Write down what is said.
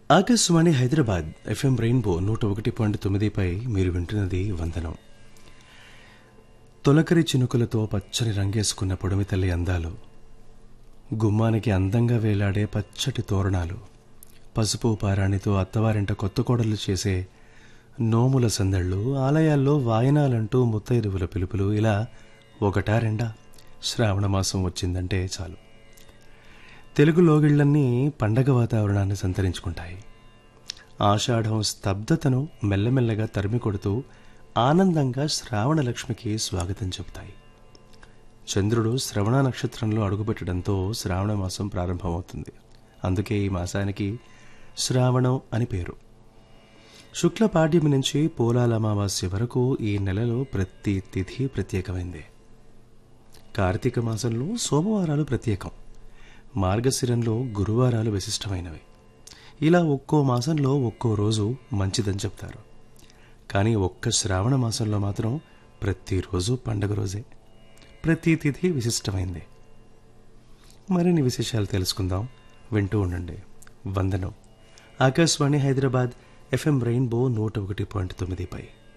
Akashvani Hyderabad FM rainbow నూట ఒకటి point తొమ్మిదిపై మీరు వింటున్నది వందనం తొలకరి చినుకులతో పచ్చని రంగేసుకున్న పొడిమి తల్లి అందాలు గుమ్మానికి అందంగా వేలాడే పచ్చటి తోరణాలు పసుపు పారాణితో అత్తవారింట కొత్త కోడలు చేసే నోముల సందళ్ళు ఆలయాల్లో వాయనాలంటూ ముత్తైదువుల పిలుపులు ఇలా ఒకటా రెండా శ్రావణ మాసం వచ్చిందంటే చాలు తెలుగు లోగిళ్లన్నీ పండగ వాతావరణాన్ని సంతరించుకుంటాయి ఆషాఢం స్తబ్దతను మెల్లమెల్లగా తరిమి కొడుతూ ఆనందంగా శ్రావణ లక్ష్మికి స్వాగతం చెబుతాయి చంద్రుడు శ్రవణ నక్షత్రంలో అడుగుపెట్టడంతో శ్రావణ మాసం ప్రారంభమవుతుంది అందుకే ఈ మాసానికి శ్రావణం అని పేరు శుక్ల పాడ్యమి నుంచి పోలాల అమావాస్య వరకు ఈ నెలలో ప్రతి తిథి ప్రత్యేకమైందే కార్తీక మాసంలో సోమవారాలు ప్రత్యేకం మార్గశిరంలో గురువారాలు విశిష్టమైనవి ఇలా ఒక్కో మాసంలో ఒక్కో రోజు మంచిదని చెప్తారు కానీ ఒక్క శ్రావణ మాసంలో మాత్రం ప్రతిరోజు పండగ రోజే ప్రతి తిథి విశిష్టమైంది మరిన్ని విశేషాలు తెలుసుకుందాం వింటూ ఉండండి వందనం ఆకాశవాణి హైదరాబాద్ ఎఫ్ఎం రెయిన్బో నూట ఒకటి పాయింట్ తొమ్మిదిపై